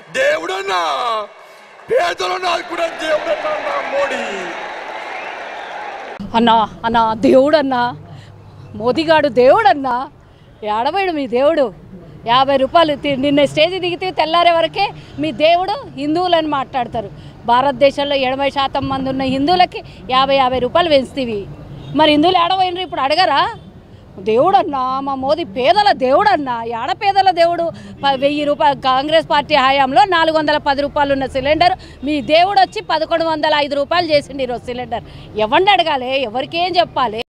దేవుడన్నా పేదలను ఆదుకునే దేవుడన్నా నా మోడీ అన్నా అన్నా దేవుడన్నా మోదీగాడు దేవుడన్నా ఏడవేడు మీ దేవుడు యాభై రూపాయలు తి- నిన్న స్టేజ్ దిగితే తెల్లారే వరకే మీ దేవుడు హిందువులని మాట్లాడతారు భారతదేశంలో ఎనభై శాతం మంది ఉన్న హిందువులకి యాభై యాభై రూపాయలు పెంచుతీవి మరి హిందువులు ఏడవైనరు ఇప్పుడు అడగరా దేవుడన్నా మా మోదీ పేదల దేవుడన్నా ఏడ పేదల దేవుడు ప- వెయ్యి రూపాయలు కాంగ్రెస్ పార్టీ హయాంలో నాలుగు వందల పది రూపాయలు ఉన్న సిలిండర్ మీ దేవుడు వచ్చి పదకొండు వందల ఐదు రూపాయలు చేసిండు ఈరోజు సిలిండర్ ఎవరిని అడగాలి ఎవరికేం చెప్పాలి